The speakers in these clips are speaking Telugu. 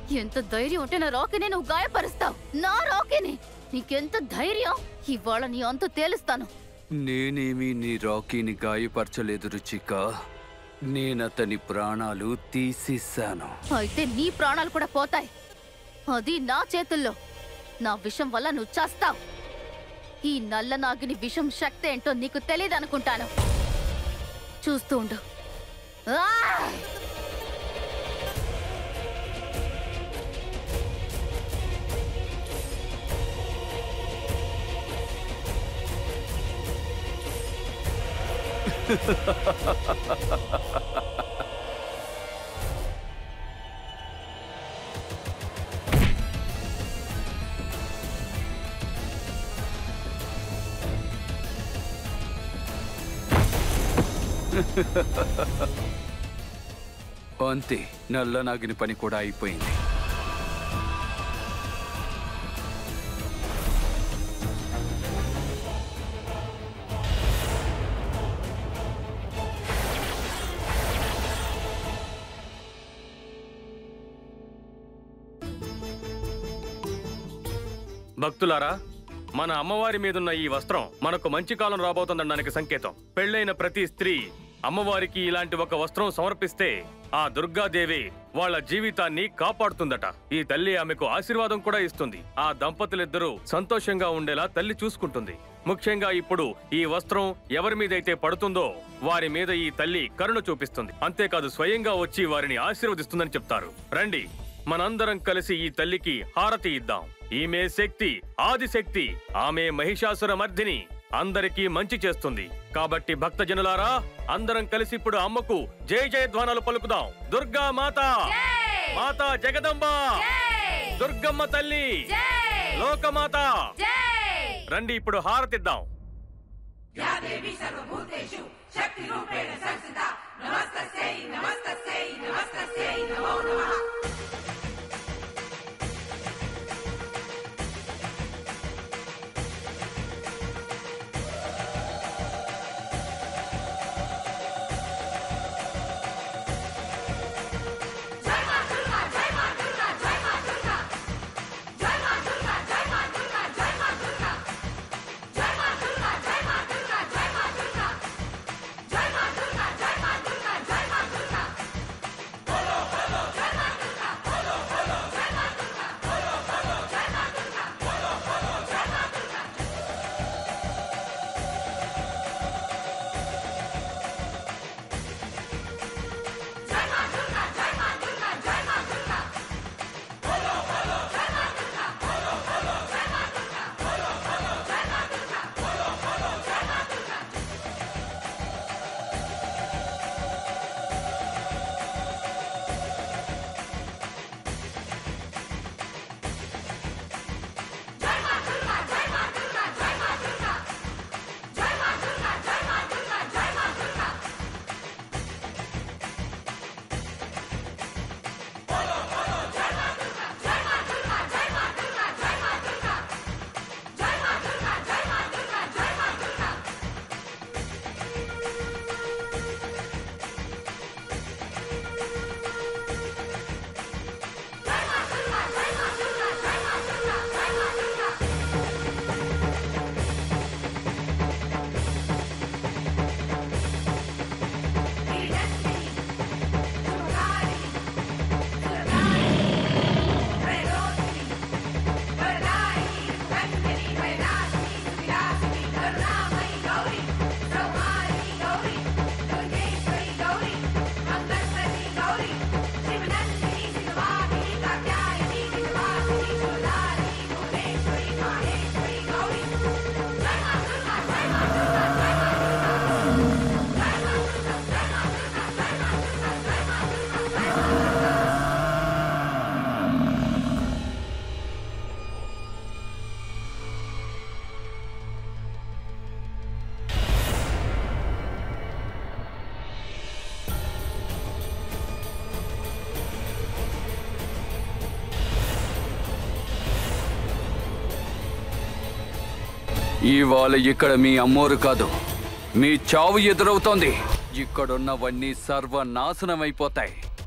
ఎంత ధైర్యం ఉంటే నా రాకీని నువ్వు గాయపరుస్తావు నా రాకీని నీకెంత ధైర్యం ఇవాళ నీ అంత తేలుస్తాను నేనేమీ నీ రాకీని గాయపరచలేదు రుచిక నేనతని ప్రాణాలు తీసేశాను అయితే నీ ప్రాణాలు కూడా పోతాయి అది నా చేతుల్లో నా విషం వల్ల నువ్వు చేస్తావు ఈ నల్ల నాగిని విషం శక్తి ఏంటో నీకు తెలియదు అనుకుంటాను చూస్తూ ఉండు ఆ! అంతే నల్లనాగిని పని కూడా అయిపోయింది భక్తులారా మన అమ్మవారి మీదున్న ఈ వస్త్రం మనకు మంచి కాలం రాబోతుందనడానికి సంకేతం పెళ్ళైన ప్రతి స్త్రీ అమ్మవారికి ఇలాంటి ఒక వస్త్రం సమర్పిస్తే ఆ దుర్గాదేవి వాళ్ళ జీవితాన్ని కాపాడుతుందట ఈ తల్లి ఆమెకు ఆశీర్వాదం కూడా ఇస్తుంది ఆ దంపతులిద్దరూ సంతోషంగా ఉండేలా తల్లి చూసుకుంటుంది ముఖ్యంగా ఇప్పుడు ఈ వస్త్రం ఎవరి మీదైతే పడుతుందో వారి మీద ఈ తల్లి కరుణ చూపిస్తుంది అంతేకాదు స్వయంగా వచ్చి వారిని ఆశీర్వదిస్తుందని చెప్తారు రండి మనందరం కలిసి ఈ తల్లికి హారతి ఇద్దాం ఈమె శక్తి ఆదిశక్తి ఆమె మహిషాసుర మర్దిని అందరికీ మంచి చేస్తుంది కాబట్టి భక్త జనులారా అందరం కలిసి ఇప్పుడు అమ్మకు జయ జయ ధ్వానాలు పలుకుదాం దుర్గా మాత మాత జగదంబ దుర్గమ్మ తల్లి లోకమాత రండి ఇప్పుడు హారతిద్దాం ఇవాళ ఇక్కడ మీ అమ్మోరు కాదు మీ చావు ఎదురవుతోంది ఇక్కడున్నవన్నీ సర్వనాశనం అయిపోతాయి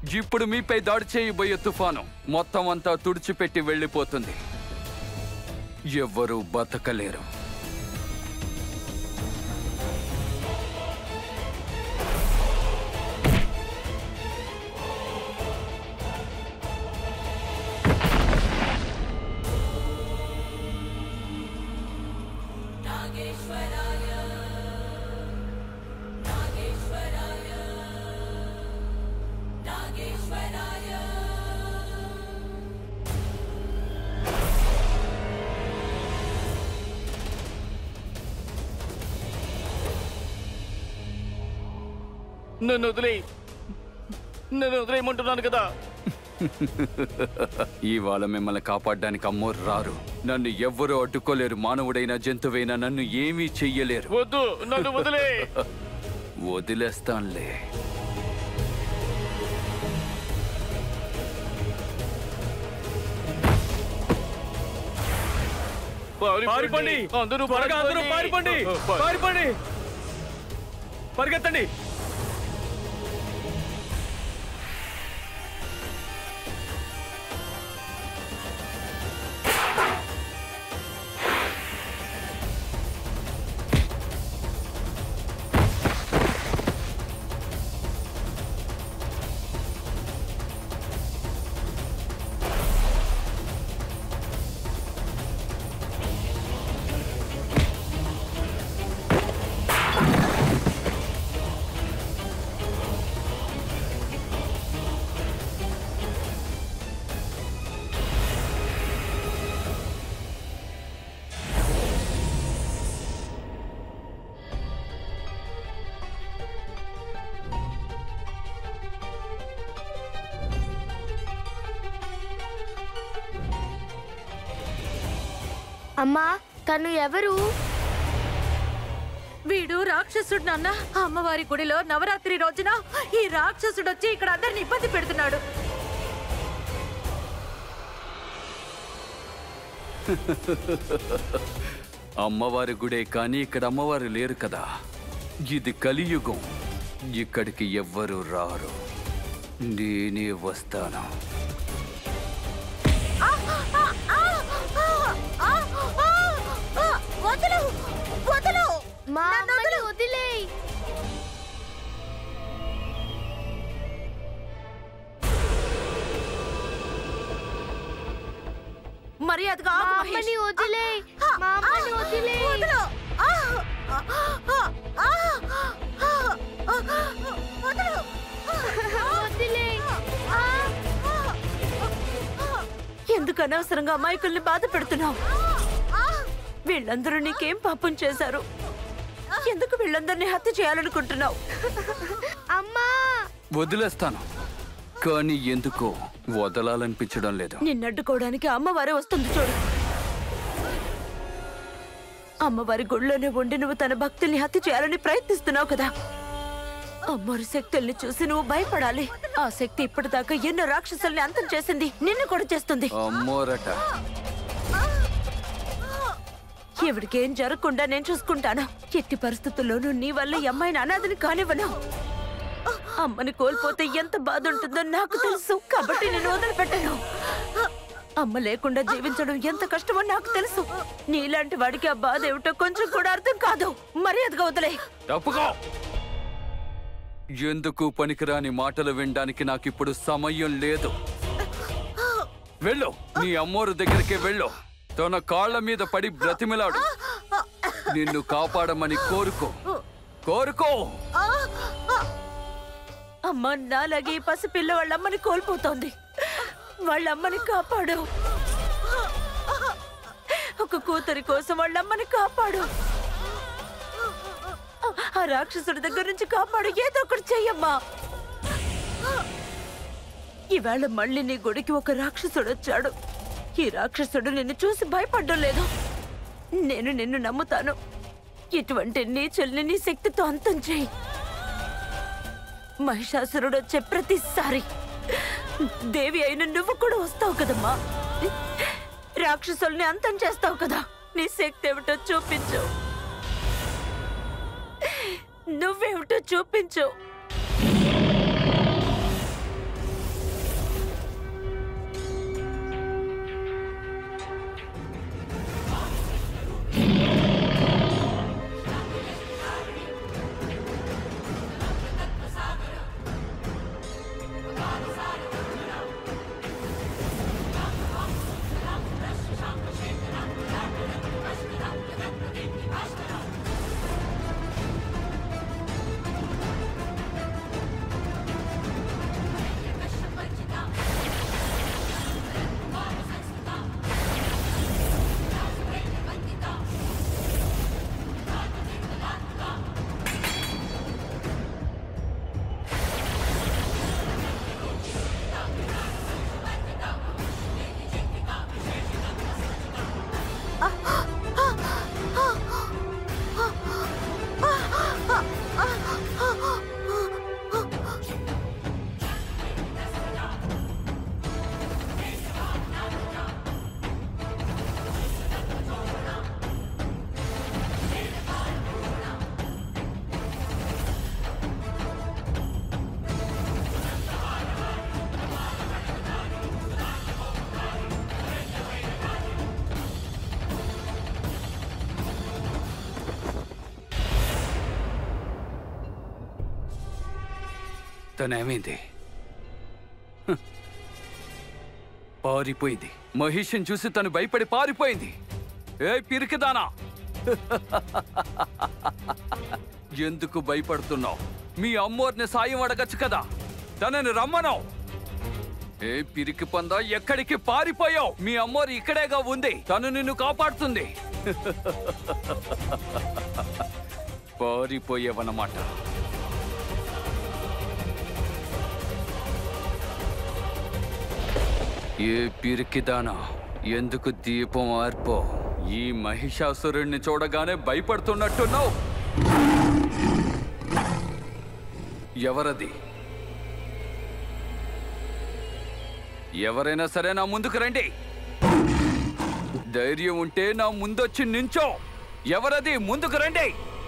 ఇప్పుడు మీపై దాడి చేయబోయే తుఫాను మొత్తం అంతా తుడిచిపెట్టి వెళ్ళిపోతుంది ఎవ్వరూ బతకలేరు నన్ను వదిలే నన్ను వదిలేయమంటున్నాను కదా ఇవాళ మిమ్మల్ని కాపాడడానికి అమ్మోరు రారు నన్ను ఎవ్వరూ అడ్డుకోలేరు మానవుడైన జంతువైనా నన్ను ఏమీ చెయ్యలేరు వద్దు నన్ను వదిలే వదిలేస్తానులే పారిపోండి అందరూ త్వరగా అందరూ పారిపోండి పారిపోండి పరిగెత్తండి అమ్మా తను ఎవరు వీడు రాక్షసుడు నాన్న అమ్మవారి గుడిలో నవరాత్రి రోజున ఈ రాక్షసుడు వచ్చి ఇక్కడ అందరిని ఇబ్బంది పెడుతున్నాడు అమ్మవారి గుడే కానీ ఇక్కడ అమ్మవారు లేరు కదా ఇది కలియుగం ఇక్కడికి ఎవ్వరూ రారు నేనే వస్తాను వదలు వదలు మా అమ్మని వదిలేయ్ మర్యాదగా మా ఆగు, అమ్మని మహేష్. వదిలేయ్ మా అమ్మని వదిలేయ్ వదలు. ఆ, ఆ, ఆ, ఆ, ఆ, వదలు. వదిలేయ్ ఆ, ఎందుకు అనవసరంగా అమాయకుల్ని బాధ పెడుతున్నావు వీళ్ళందరూ నీకేం పాపం చేశారు ఎందుకు వీళ్ళందరినీ హత్య చేయాలనుకుంటున్నావు అమ్మా వదిలేస్తాను కానీ ఎందుకో వదలాలనిపించడం లేదు నిన్నడ్డుకోవడానికి అమ్మవారే వస్తుంది చూడు అమ్మవారి గుళ్ళోనే ఉండి నువ్వు తన భక్తుల్ని హత్య చేయాలని ప్రయత్నిస్తున్నావు కదా అమ్మవారి శక్తుల్ని చూసి నువ్వు భయపడాలి ఆ శక్తి ఇప్పటిదాకా ఎన్నో రాక్షసుల్ని అంతం చేసింది నిన్ను కూడా చేస్తుంది అమ్మోరట ఎవరికి ఏం జరగకుండా నేను చూసుకుంటాను ఎట్టి పరిస్థితుల్లోనూ నీ వల్ల ఈ అమ్మాయిని అనాథని కానివ్వను అమ్మని కోల్పోతే ఎంత బాధ ఉంటుందో నాకు తెలుసు కాబట్టి నేను వదిలిపెట్టాను అమ్మ లేకుండా జీవించడం ఎంత కష్టమో నాకు తెలుసు నీలాంటి వాడికి ఆ బాధ ఏమిటో కొంచెం కూడా అర్థం కాదు మర్యాదగా వదిలే తప్పుకో ఎందుకు పనికిరాని మాటలు వినడానికి నాకిప్పుడు సమయం లేదు వెళ్ళు నీ అమ్మోరు దగ్గరికి వెళ్ళు తన కాళ్ళ మీద పడి బ్రతిమిలాడు నిన్ను కాపాడమని కోరుకో కోరుకో అమ్మ నాలాగే ఈ పసిపిల్ల వాళ్ళ అమ్మని కోల్పోతోంది వాళ్ళ అమ్మని కాపాడు ఒక కూతురి కోసం వాళ్ళ అమ్మని కాపాడు ఆ రాక్షసుడి దగ్గర నుంచి కాపాడు ఏదో ఒకటి చెయ్యమ్మా ఈవేళ మళ్ళీ నీ గుడికి ఒక రాక్షసుడు వచ్చాడు ఈ రాక్షసుడు నిన్ను చూసి భయపడ్డం లేదు నేను నిన్ను నమ్ముతాను ఇటువంటి నీచుల్ని నీ శక్తితో అంతం చేయి మహిషాసురుడు వచ్చే ప్రతిసారి దేవి అయిన నువ్వు కూడా వస్తావు కదమ్మా రాక్షసుల్ని అంతం చేస్తావు కదా నీ శక్తి ఏమిటో చూపించు నువ్వేమిటో చూపించు తనేమైంది హ్. పారిపోయింది మహిషిని చూసి తను భయపడి పారిపోయింది ఏ పిరికిదానా ఎందుకు భయపడుతున్నావు మీ అమ్మోర్ని సాయం అడగచ్చు కదా తనని రమ్మను ఏ పిరికి పందా ఎక్కడికి పారిపోయావు మీ అమ్మోరు ఇక్కడేగా ఉంది తను నిన్ను కాపాడుతుంది పారిపోయేవన్నమాట ఏ పిరికిదానా ఎందుకు దీపం ఆర్పో ఈ మహిషాసురుణ్ణి చూడగానే భయపడుతున్నట్టున్నావు ఎవరది ఎవరైనా సరే నా ముందుకు రండి ధైర్యం ఉంటే నా ముందొచ్చి నించో ఎవరది ముందుకు రండి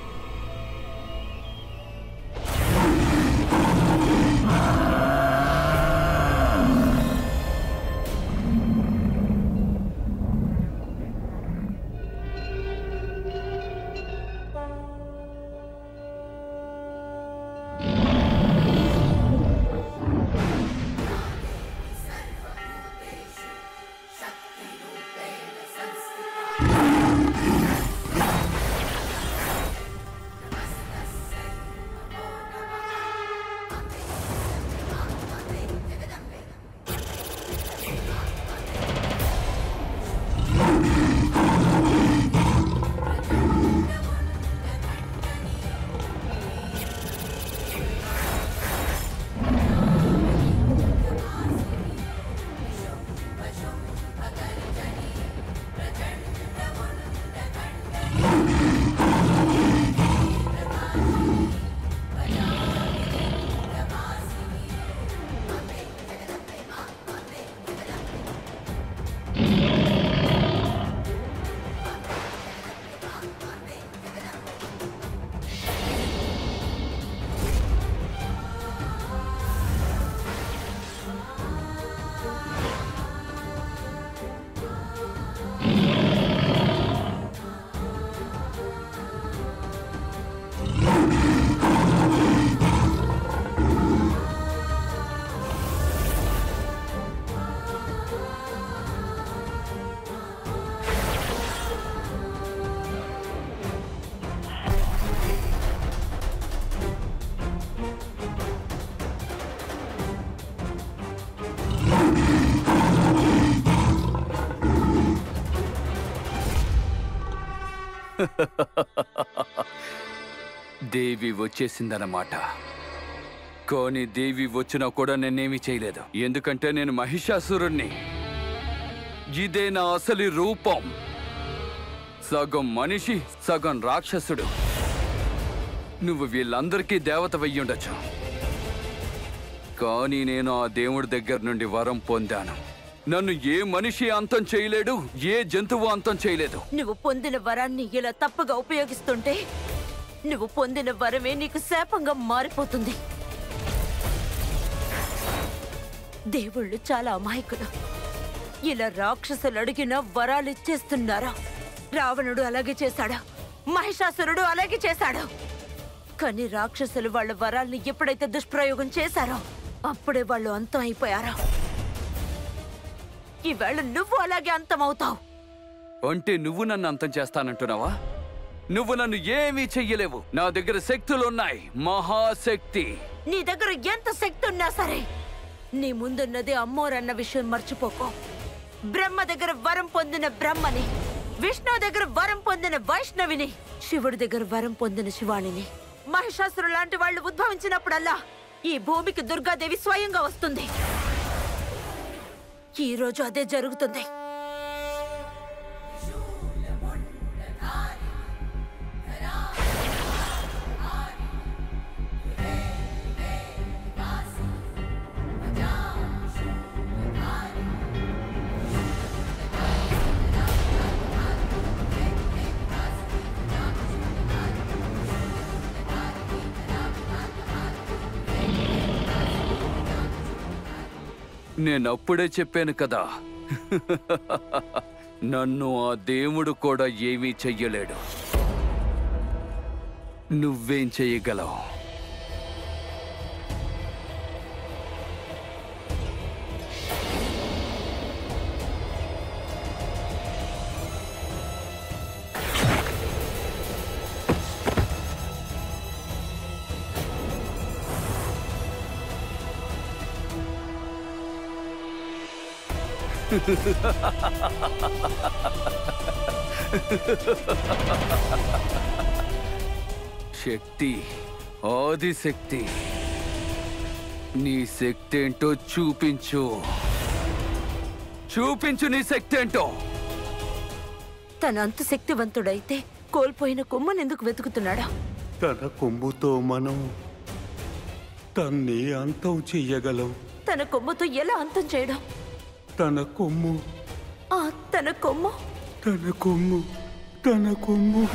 దేవి వచ్చేసిందన్నమాట కానీ దేవి వచ్చినా కూడా నేనేమీ చేయలేదు ఎందుకంటే నేను మహిషాసురుణ్ణి ఇదే నా అసలు రూపం సగం మనిషి సగం రాక్షసుడు నువ్వు వీళ్ళందరికీ దేవత వెయ్యుండొచ్చు కానీ నేను ఆ దేవుడి దగ్గర నుండి వరం పొందాను నన్ను ఏ మనిషి అంతం చేయలేడు ఏ జంతువు అంతం చేయలేదు నువ్వు పొందిన వరాన్ని ఇలా తప్పుగా ఉపయోగిస్తుంటే నువ్వు పొందిన వరమే నీకు శాపంగా మారిపోతుంది దేవుళ్ళు చాలా అమాయకులు ఇలా రాక్షసులు అడిగిన వరాలు ఇచ్చేస్తున్నారా రావణుడు అలాగే చేశాడు మహిషాసురుడు అలాగే చేశాడు కానీ రాక్షసులు వాళ్ళ వరాల్ని ఎప్పుడైతే దుష్ప్రయోగం చేశారో అప్పుడే వాళ్ళు అంతం అయిపోయారు ఈవేళ నువ్వు అలాగే అంతమవుతావు అంటే నువ్వు నన్ను అంతం చేస్తానంటున్నావా నువ్వు నన్ను ఏమీ చెయ్యలేవు నా దగ్గర శక్తులున్నాయి మహాశక్తి నీ దగ్గర ఎంత శక్తి ఉన్నా సరే నీ ముందున్నది అమ్మోరన్న విషయం మర్చిపోకో బ్రహ్మ దగ్గర వరం పొందిన బ్రహ్మని విష్ణు దగ్గర వరం పొందిన వైష్ణవిని శివుడి దగ్గర వరం పొందిన శివాణిని మహిషాసురు లాంటి వాళ్ళు ఉద్భవించినప్పుడల్లా ఈ భూమికి దుర్గాదేవి స్వయంగా వస్తుంది ఈ రోజు అదే జరుగుతుంది నేను అప్పుడే చెప్పాను కదా నన్ను ఆ దేవుడు కూడా ఏమీ చెయ్యలేడు నువ్వేం చెయ్యగలవు శక్తి ఆది శక్తి నీ శక్తి ఏంటో చూపించు చూపించు నీ శక్తి ఏంటో తన అంత శక్తివంతుడైతే కోల్పోయిన కొమ్మను ఎందుకు వెతుకుతున్నాడా తన కొమ్ముతో మనం తన్ని అంతం చెయ్యగలం తన కొమ్ముతో ఎలా అంతం చేయడం తన కొమ్ము ఆ తన కొమ్ము తన కొమ్ము తన కొమ్ము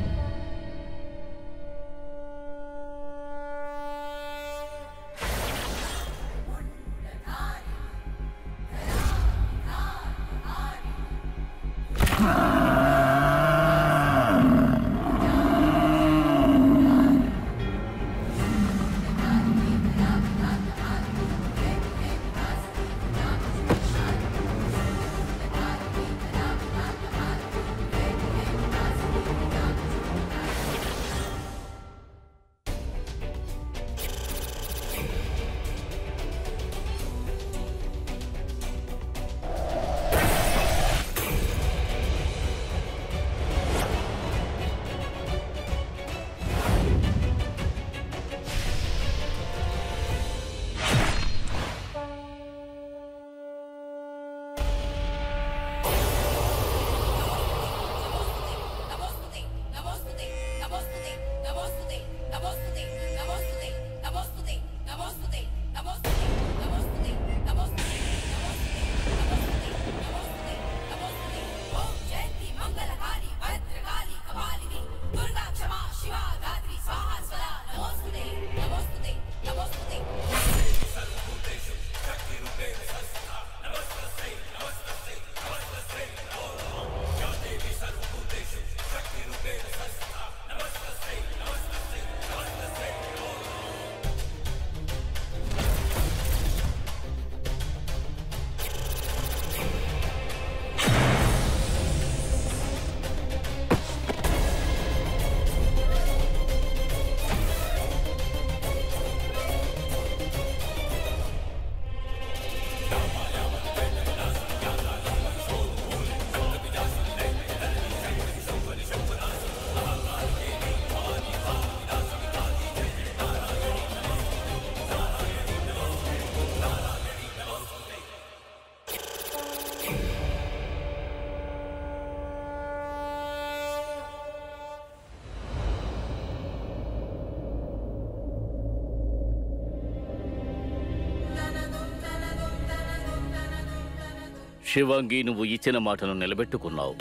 శివాంగి నువ్వు ఇచ్చిన మాటను నిలబెట్టుకున్నావు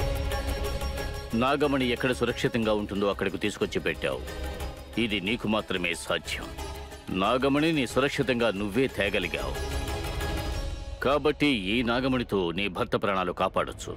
నాగమణి ఎక్కడ సురక్షితంగా ఉంటుందో అక్కడికి తీసుకొచ్చి పెట్టావు ఇది నీకు మాత్రమే సాధ్యం నాగమణిని సురక్షితంగా నువ్వే తేగలిగావు కాబట్టి ఈ నాగమణితో నీ భర్త ప్రాణాలు కాపాడొచ్చు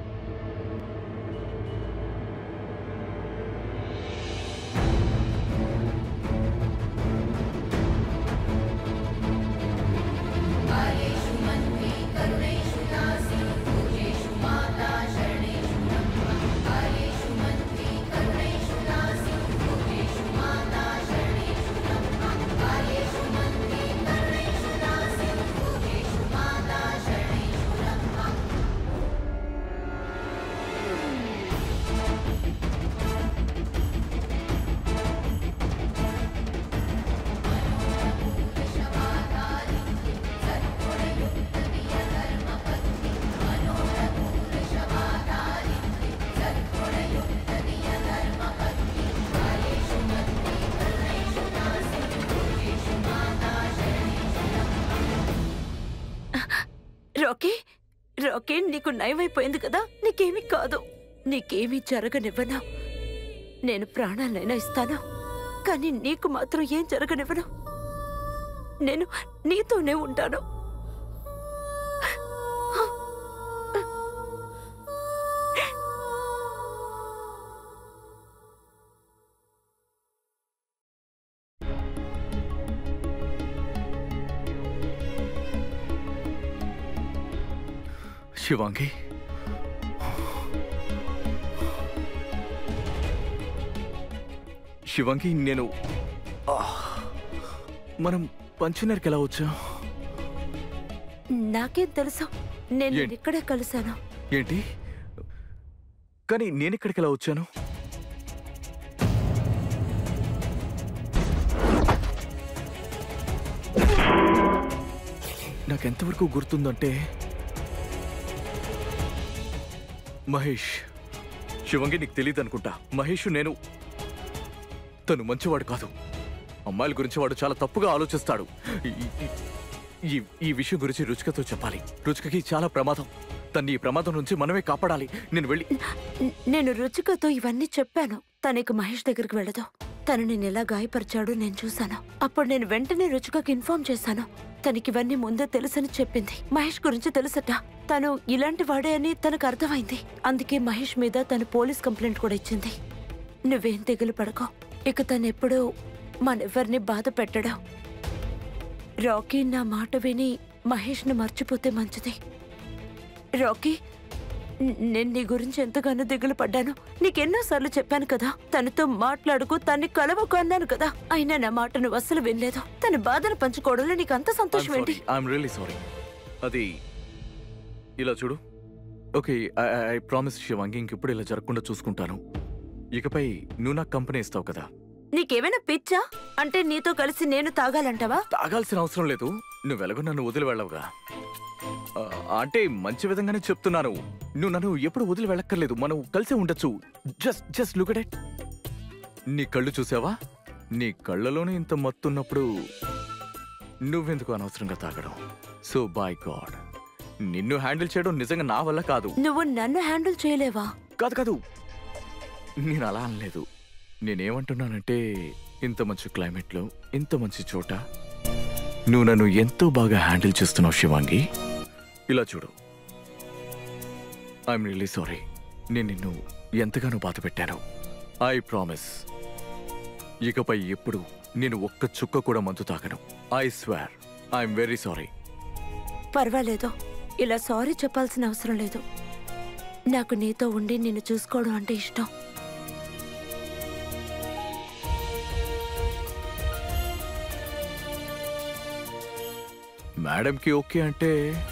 రాకీ రాకీ నీకు నయమైపోయింది కదా నీకేమీ కాదు నీకేమీ జరగనివ్వను నేను ప్రాణాలైనా ఇస్తాను కానీ నీకు మాత్రం ఏం జరగనివ్వను నేను నీతోనే ఉంటాను శివాంగి శివాంగి నేను ఆ, మనం పంచనర్కి ఎలా వచ్చాం నాకేం తెలుసు నేను ఏంటి? ఇక్కడే కలిశాను ఏంటి కానీ నేను ఇక్కడికి ఎలా వచ్చాను నాకెంతవరకు గుర్తుందంటే మహేష్ శివంగి నీకు తెలియదు అనుకుంటా మహేష్ నేను తను మంచివాడు కాదు అమ్మాయిల గురించి వాడు చాలా తప్పుగా ఆలోచిస్తాడు ఈ- ఈ- ఈ ఈ విషయం గురించి రుచికతో చెప్పాలి రుచికకి చాలా ప్రమాదం తన్ని ఈ ప్రమాదం నుంచి మనమే కాపాడాలి నేను వెళ్ళి న- నేను రుచికతో ఇవన్నీ చెప్పాను తనకి మహేష్ దగ్గరికి వెళ్ళదు తను నేను ఎలా గాయపరిచాడో నేను చూశాను అప్పుడు నేను వెంటనే రుచికకి ఇన్ఫార్మ్ చేశాను తనకి ఇవన్నీ ముందే తెలుసని చెప్పింది మహేష్ గురించి తెలుసట తను ఇలాంటి వాడే అని తనకు అర్థమైంది అందుకే మహేష్ మీద తను పోలీస్ కంప్లైంట్ కూడా ఇచ్చింది నువ్వేం తెగులు పడకో ఇక తను ఎప్పుడూ మనెవ్వరిని బాధ పెట్టడం రాకీ నా మాట విని మహేష్ని మర్చిపోతే మంచిది రాకీ న- నేను నీ గురించి ఎంతగానో దిగులు పడ్డాను నీకెన్నోసార్లు చెప్పాను కదా తనతో మాట్లాడుకు తన్ని కలవకు అన్నాను కదా అయినా నా మాట నువ్వు అస్సలు వినలేదు తన బాధను పంచుకోవడంలో నీకు అంత సంతోషం ఏంటి ఐఎమ్ రియలీ సారీ అది ఇలా చూడు ఓకే ఐ ప్రామిస్ శివంగి ఇంకెప్పుడు ఇలా జరగకుండా చూసుకుంటాను ఇకపై నువ్వు నాకు కంపెనీ ఇస్తావు కదా నీకేమైనా పిచ్చా అంటే నీతో కలిసి నేను తాగాలంటావా తాగాల్సిన అవసరం లేదు నువ్వు ఎలాగో నన్ను వదిలి వెళ్ళవుగా ఆ, అంటే మంచి విధంగానే చెప్తున్నాను నువ్వు నన్ను ఎప్పుడు వదిలి వెళ్ళక్కర్లేదు మనం కలిసే ఉండొచ్చు జస్ట్ జస్ట్ లుక్ ఎట్ నీ కళ్ళు చూసావా నీ కళ్ళలోనే ఇంత మత్తున్నప్పుడు నువ్వెందుకు అనవసరంగా తాగడం సో బాయ్ గాడ్ నిన్ను హ్యాండిల్ చేయడం నిజంగా నా వల్ల కాదు నువ్వు నన్ను హ్యాండిల్ చేయలేవా కాదు కాదు నేను అలా అనలేదు నేనేమంటున్నానంటే ఇంత మంచి క్లైమేట్లో ఇంత మంచి చోట నువ్వు నన్ను ఎంతో బాగా హ్యాండిల్ చేస్తున్నావు శివాంగి ఇలా చూడు ఐఎమ్ రియలీ సారీ నేను నిన్ను ఎంతగానో బాధ పెట్టాను ఐ ప్రామిస్ ఇకపై ఎప్పుడు నేను ఒక్క చుక్క కూడా మందు తాగను I swear I'm very sorry పర్వాలేదు ఇలా సారీ చెప్పాల్సిన అవసరం లేదు నాకు నీతో ఉండి నిన్ను చూసుకోవడం అంటే ఇష్టం మేడంకి ఓకే అంటే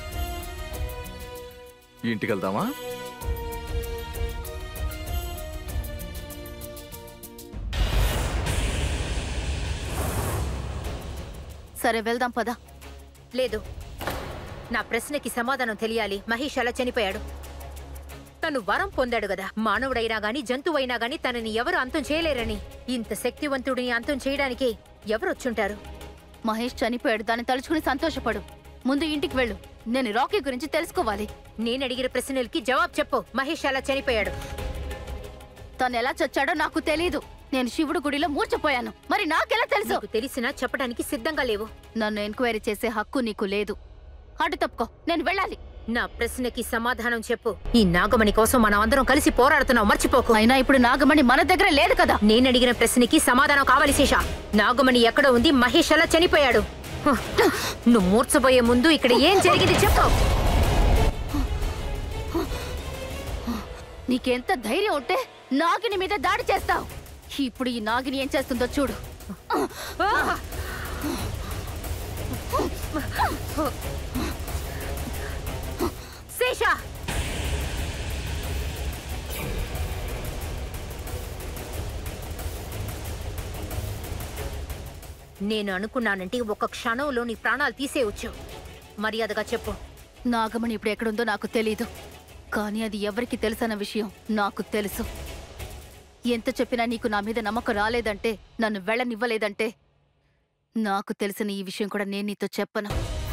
ఇంటికి వెళ్దామా సరే వెళ్దాం పద లేదు నా ప్రశ్నకి సమాధానం తెలియాలి మహేష్ అలా చనిపోయాడు తను వరం పొందాడు కదా మానవుడైనా గాని జంతువైనా గాని తనని ఎవరు అంతం చేయలేరని ఇంత శక్తివంతుడిని అంతం చేయడానికి ఎవరు వచ్చుంటారు మహేష్ చనిపోయాడు దాన్ని తలుచుకుని సంతోషపడు ముందు ఇంటికి వెళ్ళు నేను రాకీ గురించి తెలుసుకోవాలి నేను అడిగిన ప్రశ్నలకి జవాబు చెప్పు మహేష్ అలా చనిపోయాడు తను ఎలా చచ్చాడో నాకు తెలీదు నేను శివుడు గుడిలో మూర్చపోయాను మరి నాకెలా తెలుసు నీకు తెలిసినా చెప్పడానికి సిద్ధంగా లేవు నన్ను ఎంక్వైరీ చేసే హక్కు నీకు లేదు అటు తప్పుకో నేను వెళ్ళాలి నా ప్రశ్నకి సమాధానం చెప్పు ఈ నాగమణి కోసం మనం అందరం కలిసి పోరాడుతున్నాం మర్చిపోకు అయినా ఇప్పుడు నాగమణి మన దగ్గర లేదు కదా నేను అడిగిన ప్రశ్నకి సమాధానం కావాలి శేష నాగమణి ఎక్కడ ఉంది మహేష్ అలా చనిపోయాడు హ, నువ్వు మూర్చబోయే ముందు ఇక్కడ ఏం జరిగింది చెప్పు నీకెంత ధైర్యం ఉంటే నాగిని మీద దాడి చేస్తావు ఇప్పుడు ఈ నాగిని ఏం చేస్తుందో చూడు శేష నేను అనుకున్నానంటే ఒక క్షణంలో నీ ప్రాణాలు తీసేయవచ్చు మర్యాదగా చెప్పు నాగమణి ఇప్పుడు ఎక్కడుందో నాకు తెలీదు కానీ అది ఎవరికి తెలుసన్న విషయం నాకు తెలుసు ఎంత చెప్పినా నీకు నా మీద నమ్మకం రాలేదంటే నన్ను వెళ్ళనివ్వలేదంటే నాకు తెలిసిన ఈ విషయం కూడా నేను నీతో చెప్పను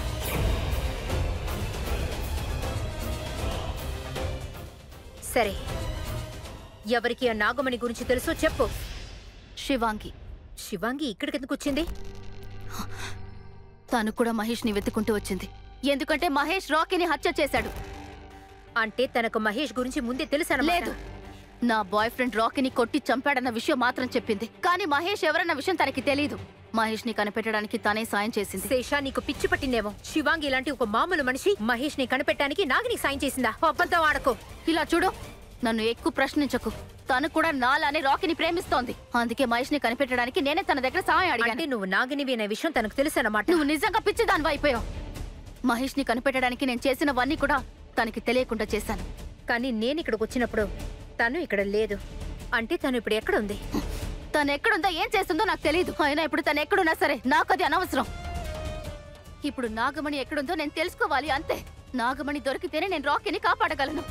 సరే ఎవరికి ఆ నాగమణి గురించి తెలుసో చెప్పు శివాంగి శివాంగి ఇక్కడికి ఎందుకు వచ్చింది తను కూడా మహేష్ని వెతుకుంటూ వచ్చింది ఎందుకంటే మహేష్ రాకీని హత్య చేశాడు అంటే తనకు మహేష్ గురించి ముందే తెలుసు లేదు నా బాయ్ ఫ్రెండ్ రాకీని కొట్టి చంపాడన్న విషయం మాత్రం చెప్పింది కానీ మహేష్ ఎవరన్న విషయం తనకి తెలీదు మహేష్ ని కనిపెట్టడానికి తనే సాయం చేసింది శేషా నీకు పిచ్చి పట్టిందేమో శివాంగి ఇలాంటి ఒక మామూలు మనిషి మహేష్ ని కనిపెట్టడానికి నాగిని సాయం చేసిందా అబద్ధం ఆడకు ఇలా చూడు నన్ను ఎక్కువ ప్రశ్నించకు తను కూడా నాలానే రాకీని ప్రేమిస్తోంది అందుకే మహేష్ ని కనిపెట్టడానికి నేనే తన దగ్గర సాయం అంటే అడిగాను నువ్వు నాగినివి అనే విషయం తనకు తెలుసు అన్నమాట నువ్వు నిజంగా పిచ్చి దాని అయిపోయావు మహేష్ని కనిపెట్టడానికి నేను చేసినవన్నీ కూడా తనకి తెలియకుండా చేశాను కానీ నేను ఇక్కడికి వచ్చినప్పుడు తను ఇక్కడ లేదు అంటే తను ఇప్పుడు ఎక్కడ ఉంది తను ఎక్కడుందో ఏం చేస్తుందో నాకు తెలియదు అయినా ఇప్పుడు తను ఎక్కడున్నా సరే నాకు అది అనవసరం ఇప్పుడు నాగమణి ఎక్కడుందో నేను తెలుసుకోవాలి అంతే నాగమణి దొరికితేనే నేను రాకీని కాపాడగలను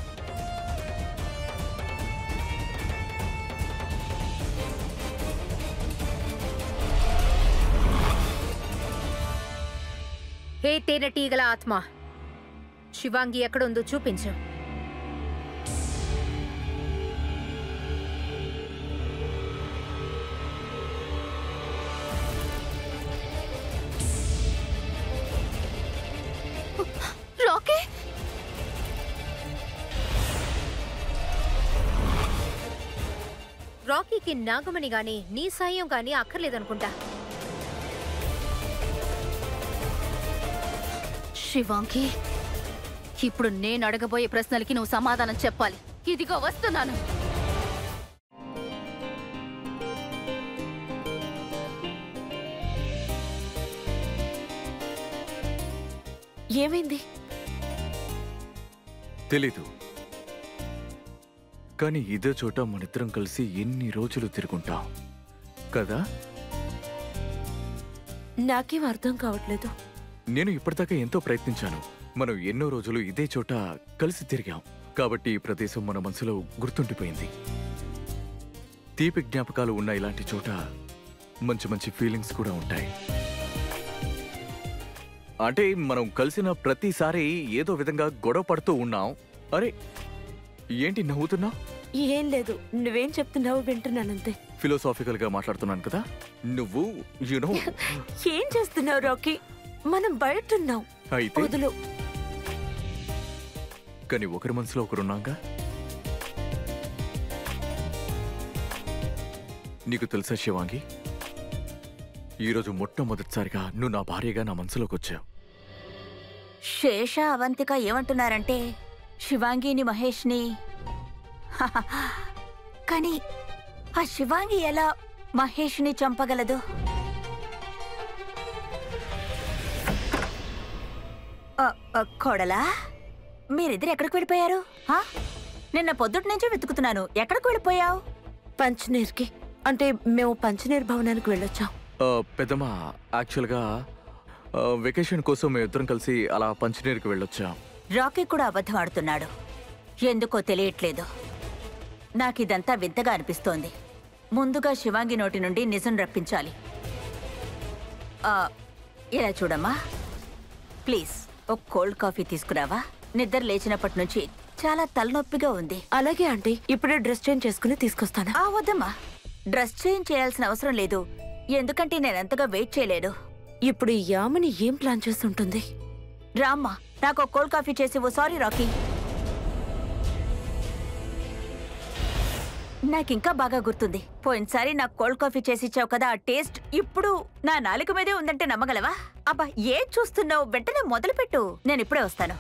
హే తేనెటీగల ఆత్మ శివాంగి ఎక్కడుందో చూపించు రాకీ రాకీకి నాగమణి గాని నీ సాయం గాని అక్కర్లేదనుకుంటా శివాంగి ఇప్పుడు నేను అడగబోయే ప్రశ్నలకి నువ్వు సమాధానం చెప్పాలి ఇదిగో వస్తున్నాను ఏమైంది తెలీదు కానీ ఇదే చోట మనిద్దరం కలిసి ఎన్ని రోజులు తిరుగుంటాం కదా నాకేం అర్థం కావట్లేదు నేను ఇప్పటిదాకా ఎంతో ప్రయత్నించాను మనం ఎన్నో రోజులు ఇదే చోట కలిసి తిరిగాం కాబట్టి ఈ ప్రదేశం మన మనసులో గుర్తుండిపోయింది తీపి జ్ఞాపకాలు ఉన్న ఇలాంటి చోట మంచి మంచి ఫీలింగ్స్ కూడా ఉంటాయి అంటే మనం కలిసిన ప్రతిసారి ఏదో విధంగా గొడవ పడుతూ ఉన్నాం అరే ఏంటి నవ్వుతున్నా ఏం లేదు నువ్వేం చెప్తున్నావు వింటున్నానంతే ఫిలోసాఫికల్ గా మాట్లాడుతున్నాను కదా నువ్వు యునో ఏం చేస్తున్నావు రాకీ మనం బయటున్నాం అయితే వదులు కానీ ఒకరి మనసులో ఒకరున్నాగా నీకు తెలుసా శివాంగి ఈరోజు మొట్టమొదటిసారిగా నువ్వు నా భార్యగా నా మనసులోకి వచ్చావు శేష అవంతిక ఏమంటున్నారంటే శివాంగిని మహేష్ని హహ. కానీ ఆ శివాంగి ఎలా మహేష్ని చంపగలదు ఆ, ఆ, కోడలా మీరిద్దరు ఎక్కడికి వెళ్ళిపోయారు హా? నిన్న పొద్దుటి నుంచి వెతుకుతున్నాను ఎక్కడికి వెళ్ళిపోయావు పంచనీర్కి అంటే మేము పంచనీర్ భవనానికి వెళ్ళొచ్చాం ఆ, పెద్దమ్మా యాక్చువల్గా ఆ, వెకేషన్ కోసం మేము ఇద్దరం కలిసి అలా పంచనీరుకి వెళ్ళొచ్చాం రాకీ కూడా అబద్ధం ఆడుతున్నాడు ఎందుకో తెలియట్లేదు నాకిదంతా వింతగా అనిపిస్తోంది ముందుగా శివాంగి నోటి నుండి నిజం రప్పించాలి ఆ, ఇలా చూడమ్మా ప్లీజ్ ఒక కోల్డ్ కాఫీ తీసుకురావా నిద్ర లేచినప్పటి నుంచి చాలా తలనొప్పిగా ఉంది అలాగే ఆంటీ ఇప్పుడే డ్రెస్ చేంజ్ చేసుకుని తీసుకొస్తాను ఆ వద్దమ్మా డ్రెస్ చేంజ్ చేయాల్సిన అవసరం లేదు ఎందుకంటే నేను అంతగా వెయిట్ చేయలేను ఇప్పుడు ఈ యామని ఏం ప్లాన్ చేస్తుంటుంది రామ్మా నాకు ఒక కోల్డ్ కాఫీ చేసి ఓ సారీ రాకీ నాకింకా బాగా గుర్తుంది పోయినసారి నాకు కోల్డ్ కాఫీ చేసి ఇచ్చావు కదా ఆ టేస్ట్ ఇప్పుడు నా నాలుక మీదే ఉందంటే నమ్మగలవా అబ్బా ఏం చూస్తున్నావు వెంటనే మొదలుపెట్టు నేను ఇప్పుడే వస్తాను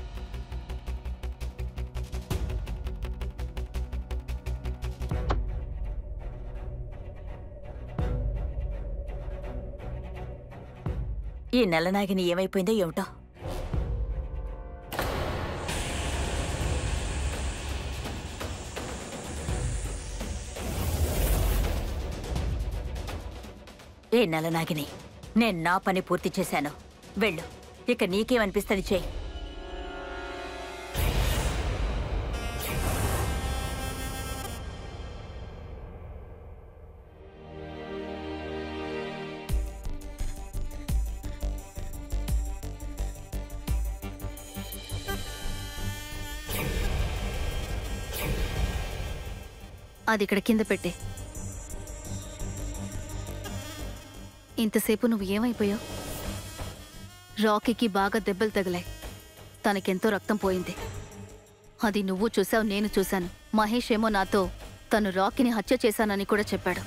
ఈ నెలనాగిని ఏమైపోయిందో ఏమిటో ఏ నెలనాగిని నేను నా పని పూర్తి చేశాను వెళ్ళు ఇక నీకేమనిపిస్తుంది చేయి అది ఇక్కడ కింద పెట్టే ఇంతసేపు నువ్వు ఏమైపోయావు రాకీకి బాగా దెబ్బలు తగిలాయి తనకెంతో రక్తం పోయింది అది నువ్వు చూసావు నేను చూశాను మహేష్ ఏమో నాతో తను రాకీని హత్య చేశానని కూడా చెప్పాడు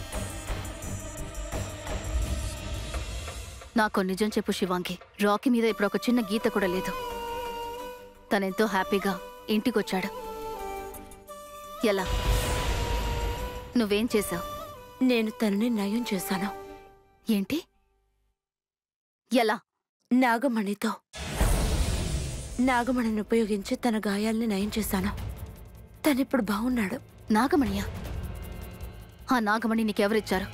నాకు నిజం చెప్పు శివాంగి రాకీ మీద ఇప్పుడు ఒక చిన్న గీత కూడా లేదు తనెంతో హ్యాపీగా ఇంటికొచ్చాడు ఎలా నువ్వేం చేశావు నేను తనని నయం చేశాను ఏంటి ఎలా నాగమణితో నాగమణిని ఉపయోగించి తన గాయాల్ని నయం చేశాను తనిప్పుడు బాగున్నాడు నాగమణియా ఆ నాగమణి నీకెవరిచ్చారు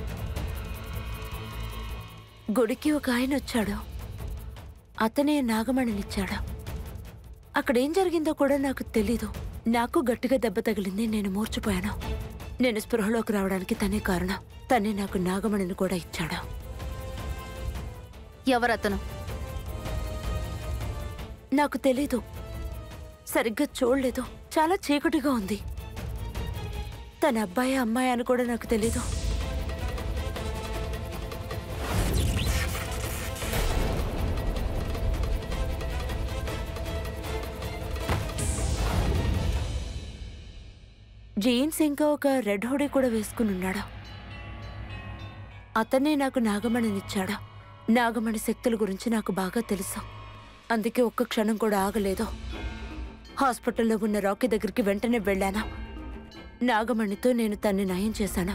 గుడికి ఒక ఆయన వచ్చాడు అతనే నాగమణినిచ్చాడు అక్కడేం జరిగిందో కూడా నాకు తెలీదు నాకు గట్టిగా దెబ్బ తగిలింది నేను మూర్చిపోయాను నేను స్పృహలోకి రావడానికి తనే కారణం తనే నాకు నాగమణిని కూడా ఇచ్చాడు ఎవరతను నాకు తెలీదు సరిగ్గా చూడలేదు చాలా చీకటిగా ఉంది తన అబ్బాయి అమ్మాయి అని కూడా నాకు తెలీదు జీన్స్ ఇంకా ఒక రెడ్ హుడీ కూడా వేసుకుని ఉన్నాడు అతనే నాకు నాగమణినిచ్చాడు నాగమణి శక్తుల గురించి నాకు బాగా తెలుసు అందుకే ఒక్క క్షణం కూడా ఆగలేదు హాస్పిటల్లో ఉన్న రాకీ దగ్గరికి వెంటనే వెళ్ళాను నాగమణితో నేను తన్ని నయం చేశాను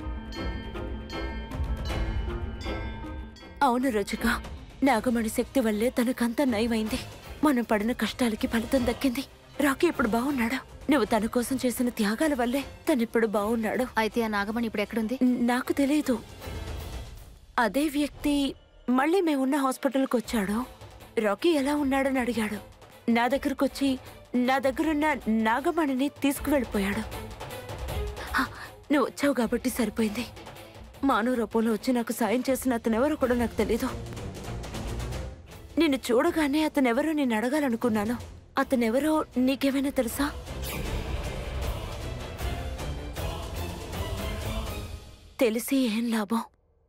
అవును రజక నాగమణి శక్తి వల్లే తనకంతా నయమైంది మనం పడిన కష్టాలకి ఫలితం దక్కింది రాకీ ఇప్పుడు బాగున్నాడు నువ్వు తన కోసం చేసిన త్యాగాల వల్లే తనిప్పుడు బాగున్నాడు అయితే ఆ నాగమణి ఇప్పుడు ఎక్కడుంది నాకు తెలియదు అదే వ్యక్తి మళ్ళీ మేమున్న హాస్పిటల్కి వచ్చాడు రాకీ ఎలా ఉన్నాడని అడిగాడు నా దగ్గరకు వచ్చి నా దగ్గరున్న నాగమణిని తీసుకువెళ్ళిపోయాడు హ, నువ్వు వచ్చావు కాబట్టి సరిపోయింది మానవ రూపంలో వచ్చి నాకు సాయం చేసిన అతనెవరో కూడా నాకు తెలీదు నిన్ను చూడగానే అతనెవరో నేను అడగాలనుకున్నాను అతనెవరో నీకేమైనా తెలుసా తెలిసి ఏం లాభం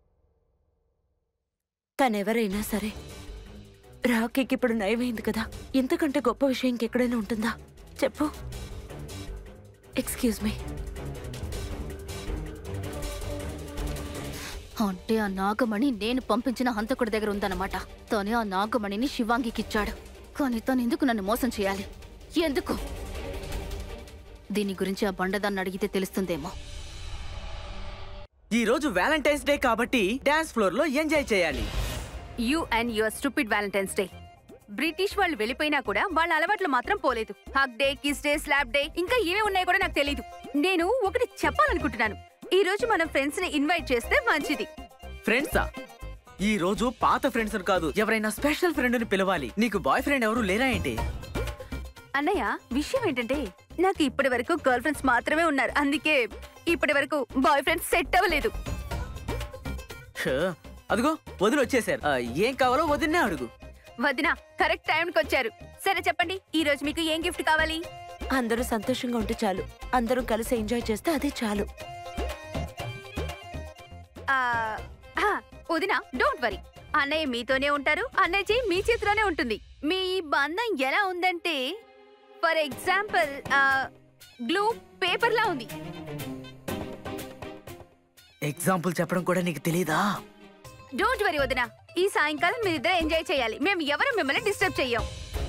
తనెవరైనా సరే రాకీకి ఇప్పుడు నయమైంది కదా ఇంతకంటే గొప్ప విషయం ఇంకెక్కడైనా ఉంటుందా చెప్పు ఎక్స్క్యూజ్ మీ అంటే ఆ నాగమణి నేను పంపించిన హంతకుడి దగ్గర ఉందన్నమాట తనే ఆ నాగమణిని శివాంగికి ఇచ్చాడు కానీ తను ఎందుకు నన్ను మోసం చేయాలి ఎందుకు దీని గురించి ఆ బండదాన్ని అడిగితే తెలుస్తుందేమో ఈ రోజు వ్యాలంటైన్స్ డే కాబట్టి డాన్స్ ఫ్లోర్ లో ఎంజాయ్ చేయాలి you and your stupid Valentine's Day British వాళ్ళు వెళ్ళిపోయినా కూడా వాళ్ళ అలవాట్లు మాత్రం పోలేదు hug day kiss day slap day ఇంకా ఏమేమి ఉన్నాయో కూడా నాకు తెలియదు నేను ఒకటి చెప్పాలనుకుంటున్నాను ఈ రోజు మనం ఫ్రెండ్స్ ని ఇన్వైట్ చేస్తే మంచిది ఫ్రెండ్సా ఈ రోజు పాత ఫ్రెండ్స్ కాదు ఎవరైనా స్పెషల్ ఫ్రెండ్ ని పిలవాలి నీకు బాయ్ ఫ్రెండ్ ఎవరు లేరా ఏంటి అన్నయ్య విషయం ఏంటంటే నాకు ఇప్పటి వరకు గర్ల్ ఫ్రెండ్స్ మాత్రమే ఉన్నారు అందుకే ఇప్పటి వరకు బాయ్ ఫ్రెండ్స్ సెట్ అవ్వలేదు షో, అదిగో వదిలి వచ్చేసారు ఆ, ఏం కావాలో వదిలినే అడుగు వదిన కరెక్ట్ టైంకి వచ్చారు సరే చెప్పండి ఈ రోజు మీకు ఏం గిఫ్ట్ కావాలి అందరూ సంతోషంగా ఉంటే చాలు అందరం కలిసి ఎంజాయ్ చేస్తే అదే చాలు ఆ, ఆ, వదిన డోంట్ వరీ అన్నయ్య మీతోనే ఉంటారు అన్నయ్య చేయి మీ చేతిలోనే ఉంటుంది మీ ఈ బంధం ఎలా ఉందంటే ఫర్ ఎగ్జాంపుల్ గ్లూ పేపర్ లా ఉంది ఎగ్జాంపుల్ చెప్పడం కూడా నీకు తెలీదా డోంట్ వరీ వదిన ఈ సాయంకాలం మీరిద్దరు ఎంజాయ్ చేయాలి మేము ఎవరు మిమ్మల్ని డిస్టర్బ్ చెయ్యం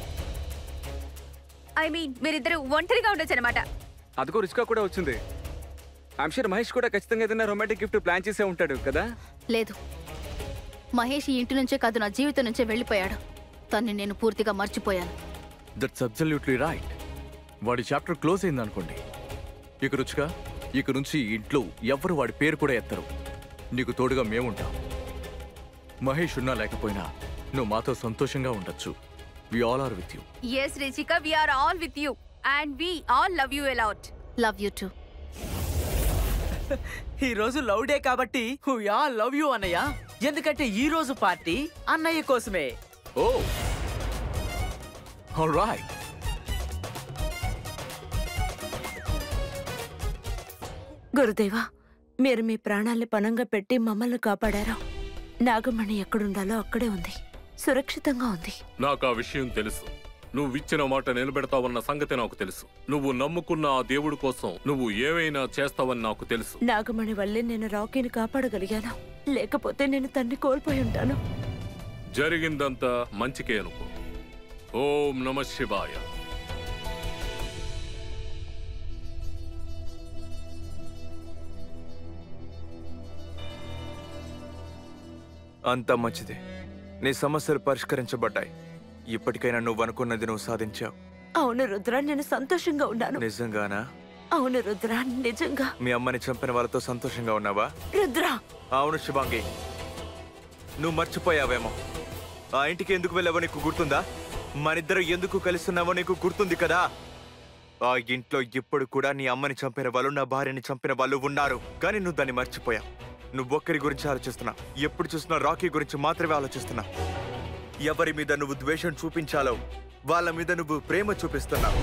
ఐ మీన్ మీరిద్దరు ఒంటరిగా ఉండొచ్చు అనమాట అదిగో రుచిగా కూడా వచ్చింది ఐమ్ షూర్ మహేష్ కూడా ఖచ్చితంగా ఏదైనా రొమాంటిక్ గిఫ్ట్ ప్లాన్ చేసే ఉంటాడు కదా లేదు మహేష్ ఈ ఇంటి నుంచే కాదు నా జీవితం నుంచే వెళ్ళిపోయాడు తన్ని నేను పూర్తిగా మర్చిపోయాను దట్స్ అబ్సల్యూట్లీ రైట్ వాడి చాప్టర్ క్లోజ్ అయింది అనుకోండి ఇక రుచిగా ఇక నుంచి ఈ ఇంట్లో ఎవ్వరు వాడి పేరు కూడా ఎత్తరు నీకు తోడుగా మేముంటాం మహేష్ ఉన్నా లేకపోయినా నువ్వు మాతో సంతోషంగా ఉండొచ్చు we all are with you yes Richika we are all with you and we all love you a lot love you too ఈ రోజు లవ్ డే కాబట్టి యా లవ్ యూ అన్నయ్య ఎందుకంటే ఈ రోజు పార్టీ అన్నయ్య కోసమే ఓ ఆల్ రైట్ గురుదేవా మీరు మీ ప్రాణాల్ని పణంగా పెట్టి మమ్మల్ని కాపాడారు నాగమణి ఎక్కడుండాలో అక్కడే ఉంది సురక్షితంగా ఉంది నాకు ఆ విషయం తెలుసు నువ్వు ఇచ్చిన మాట నిలబెడతావన్న సంగతి నాకు తెలుసు నువ్వు నమ్ముకున్న ఆ దేవుడి కోసం నువ్వు ఏమైనా చేస్తావని నాకు తెలుసు నాగమణి వల్లే నేను రాకీని కాపాడగలిగాను లేకపోతే నేను తన్ని కోల్పోయి ఉంటాను జరిగిందంతా మంచికే అనుకో ఓం నమ శివాయ అంతా మంచిదే నీ సమస్యలు పరిష్కరించబడ్డాయి ఇప్పటికైనా నువ్వు అనుకున్నది నువ్వు సాధించావు అవును రుద్ర నేను సంతోషంగా ఉన్నాను నిజంగానా అవును రుద్ర నిజంగా మీ అమ్మని చంపిన వాళ్ళతో సంతోషంగా ఉన్నావా రుద్ర అవును శివాంగి నువ్వు మర్చిపోయావేమో ఆ ఇంటికి ఎందుకు వెళ్ళావో నీకు గుర్తుందా మనిద్దరం ఎందుకు కలుస్తున్నావో నీకు గుర్తుంది కదా ఆ ఇంట్లో ఇప్పుడు కూడా నీ అమ్మని చంపిన వాళ్ళు నా భార్యని చంపిన వాళ్ళు ఉన్నారు కానీ నువ్వు దాన్ని మర్చిపోయావు నువ్వు ఒక్కరి గురించి ఆలోచిస్తున్నా ఎప్పుడు చూసినా రాకీ గురించి మాత్రమే ఆలోచిస్తున్నా ఎవరి మీద నువ్వు ద్వేషం చూపించాలో వాళ్ళ మీద నువ్వు ప్రేమ చూపిస్తున్నావు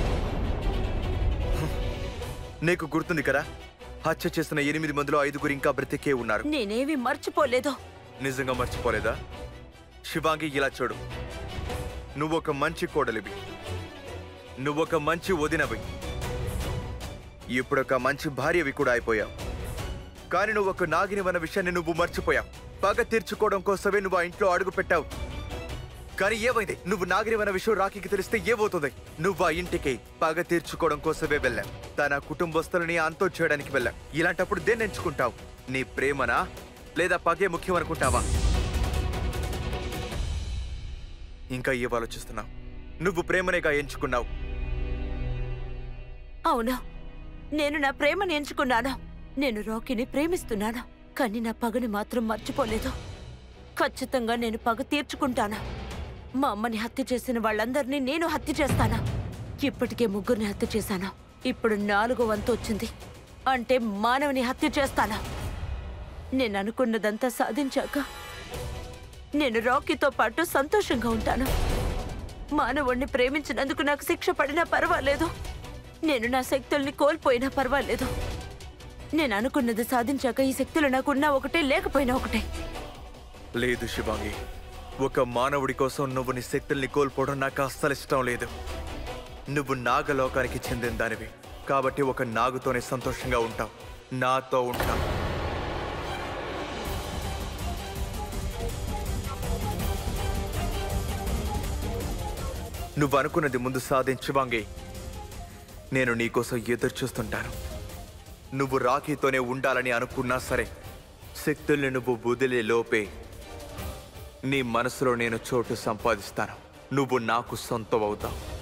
నీకు గుర్తుంది కదా హత్య చేసిన ఎనిమిది మందిలో ఐదుగురు ఇంకా బ్రతికే ఉన్నారు నేనేమి మర్చిపోలేదు నిజంగా మర్చిపోలేదా శివాంగి ఇలా చూడు నువ్వొక మంచి కోడలివి నువ్వొక మంచి వదినవి ఇప్పుడొక మంచి భార్యవి కూడా అయిపోయావు కానీ నువ్వు ఒక నాగినివన్న విషయాన్ని నువ్వు మర్చిపోయావు పగ తీర్చుకోవడం కోసమే నువ్వు ఆ ఇంట్లో అడుగు పెట్టావు కానీ ఏమైంది నువ్వు నాగినివన్న విషయం రాఖీకి తెలిస్తే ఏమవుతుంది నువ్వు ఆ ఇంటికి పగ తీర్చుకోవడం కోసమే వెళ్ళావు తన కుటుంబస్తులని అంతం చేయడానికి వెళ్ళావు ఇలాంటప్పుడు దేన్ని ఎంచుకుంటావు నీ ప్రేమనా లేదా పగే ముఖ్యం అనుకుంటావా ఇంకా ఏం ఆలోచిస్తున్నావు నువ్వు ప్రేమనేగా ఎంచుకున్నావు అవును నేను నా ప్రేమను ఎంచుకున్నాను నేను రాకీని ప్రేమిస్తున్నాను కానీ నా పగని మాత్రం మర్చిపోలేదు ఖచ్చితంగా నేను పగ తీర్చుకుంటాను మా అమ్మని హత్య చేసిన వాళ్ళందరినీ నేను హత్య చేస్తాను ఇప్పటికే ముగ్గురిని హత్య చేశాను ఇప్పుడు నాలుగో వంతు వచ్చింది అంటే మానవుని హత్య చేస్తాను నేను అనుకున్నదంతా సాధించాక నేను రాకీతో పాటు సంతోషంగా ఉంటాను మానవుణ్ణి ప్రేమించినందుకు నాకు శిక్ష పడినా పర్వాలేదు నేను నా శక్తుల్ని కోల్పోయినా పర్వాలేదు నేను అనుకున్నది సాధించాక ఈ శక్తులు నాకున్నా ఒకటే లేకపోయినా ఒకటే లేదు శివాంగి ఒక మానవుడి కోసం నువ్వు నీ శక్తుల్ని కోల్పోవడం నాకు అస్సలు ఇష్టం లేదు నువ్వు నాగలోకానికి చెందిన దానివి కాబట్టి ఒక నాగుతోనే సంతోషంగా ఉంటావు నాతో ఉంటావు నువ్వు అనుకున్నది ముందు సాధించు వాంగి నేను నీకోసం ఎదురు చూస్తుంటాను నువ్వు రాఖీతోనే ఉండాలని అనుకున్నా సరే శక్తుల్ని నువ్వు వదిలే లోపే నీ మనసులో నేను చోటు సంపాదిస్తాను నువ్వు నాకు సొంతం అవుతావు